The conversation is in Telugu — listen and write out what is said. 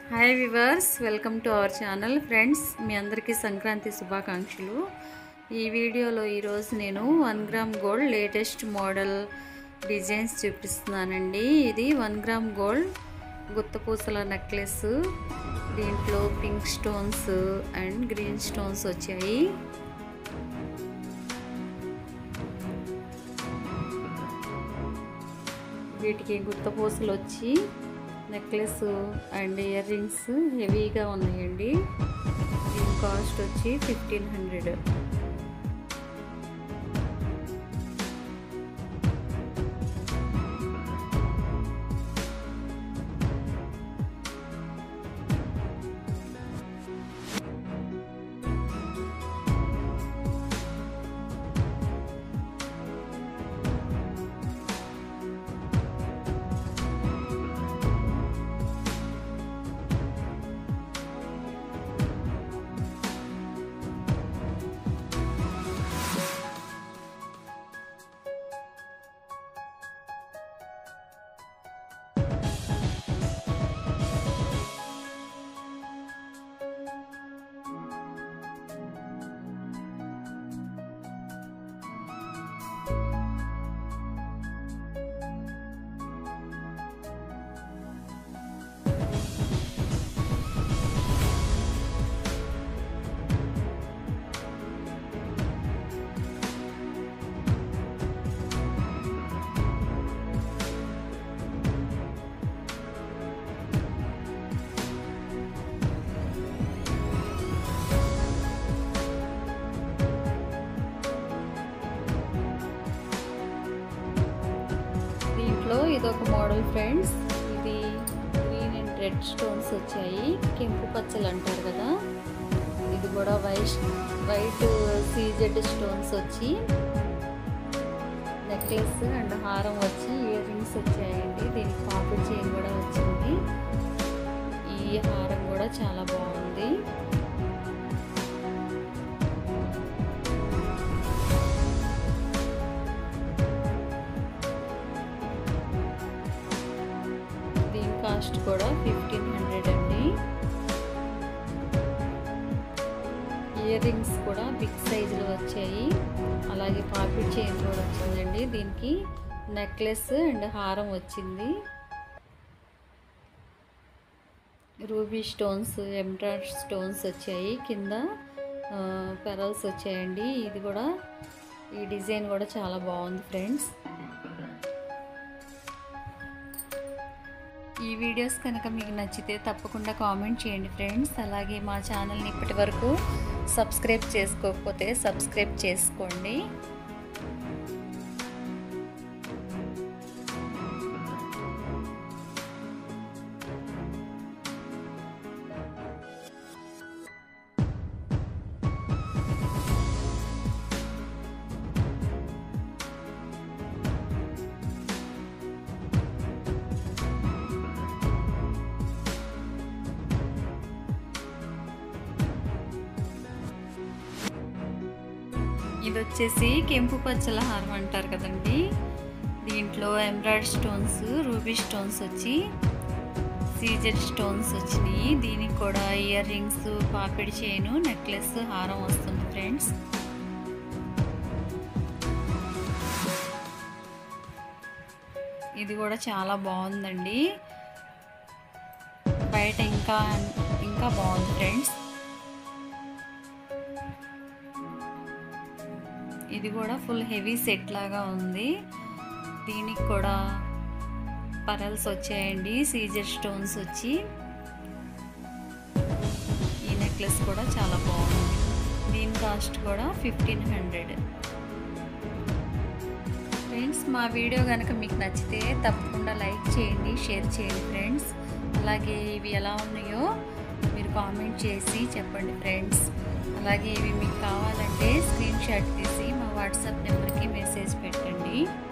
hi viewers welcome to our channel friends మీ అందరికీ సంక్రాంతి శుభాకాంక్షలు ఈ వీడియోలో ఈరోజు నేను one gram gold latest model designs చూపిస్తున్నానండి ఇది వన్ గ్రామ్ గోల్డ్ గుత్తపూసల నెక్లెస్ దీంట్లో pink stones and green stones వచ్చాయి వీటికి గుత్తపూసలు వచ్చి నెక్లెస్ అండ్ ఇయర్ రింగ్స్ హెవీగా ఉన్నాయండి దీని కాస్ట్ వచ్చి ఫిఫ్టీన్ హండ్రెడ్ దీంట్లో ఇదొక మోడల్ ఫ్రెండ్స్ ఇది గ్రీన్ అండ్ రెడ్ స్టోన్స్ వచ్చాయి కెంపు పచ్చలు అంటారు కదా ఇది కూడా వైట్ వైట్ సీజెడ్ స్టోన్స్ వచ్చి నెక్లెస్ అండ్ హారం వచ్చి ఇయర్ రింగ్స్ వచ్చాయండి దీనికి పాపు చైన్ కూడా వచ్చింది ఈ హారం కూడా చాలా బాగుంది దీని కాస్ట్ కూడా ఫిఫ్టీన్ హండ్రెడ్ అండి ఇయర్ రింగ్స్ కూడా బిగ్ సైజులో వచ్చాయి అలాగే పాకెట్ చైన్ కూడా వచ్చిందండి దీనికి నెక్లెస్ అండ్ హారం వచ్చింది రూబీ స్టోన్స్ ఎంబ్రాయిడ్ స్టోన్స్ వచ్చాయి కింద పెరల్స్ వచ్చాయండి ఇది కూడా ఈ డిజైన్ కూడా చాలా బాగుంది ఫ్రెండ్స్ ఈ వీడియోస్ కనుక మీకు నచ్చితే తప్పకుండా కామెంట్ చేయండి ఫ్రెండ్స్ అలాగే మా ఛానల్ని ఇప్పటి వరకు సబ్స్క్రైబ్ చేసుకోకపోతే సబ్స్క్రైబ్ చేసుకోండి ఇది వచ్చేసి కెంపు పచ్చల హారం అంటారు కదండి దీంట్లో ఎంబ్రాయిడ్ స్టోన్స్ రూబీ స్టోన్స్ వచ్చి సీజెడ్ స్టోన్స్ వచ్చినాయి దీనికి కూడా ఇయర్ రింగ్స్ పాపిడి చైను నెక్లెస్ హారం వస్తుంది ఫ్రెండ్స్ ఇది కూడా చాలా బాగుందండి బయట ఇంకా ఇంకా బాగుంది ఫ్రెండ్స్ ఇది కూడా ఫుల్ హెవీ సెట్ లాగా ఉంది దీనికి కూడా పరల్స్ వచ్చాయండి సీజర్ స్టోన్స్ వచ్చి ఈ నెక్లెస్ కూడా చాలా బాగుంది దీని కాస్ట్ కూడా ఫిఫ్టీన్ హండ్రెడ్ ఫ్రెండ్స్ మా వీడియో కనుక మీకు నచ్చితే తప్పకుండా లైక్ చేయండి షేర్ చేయండి ఫ్రెండ్స్ అలాగే ఇవి ఎలా ఉన్నాయో మీరు కామెంట్ చేసి చెప్పండి ఫ్రెండ్స్ అలాగే ఇవి మీకు కావాలంటే స్క్రీన్ షాట్ తీసి మా వాట్సాప్ నెంబర్కి మెసేజ్ పెట్టండి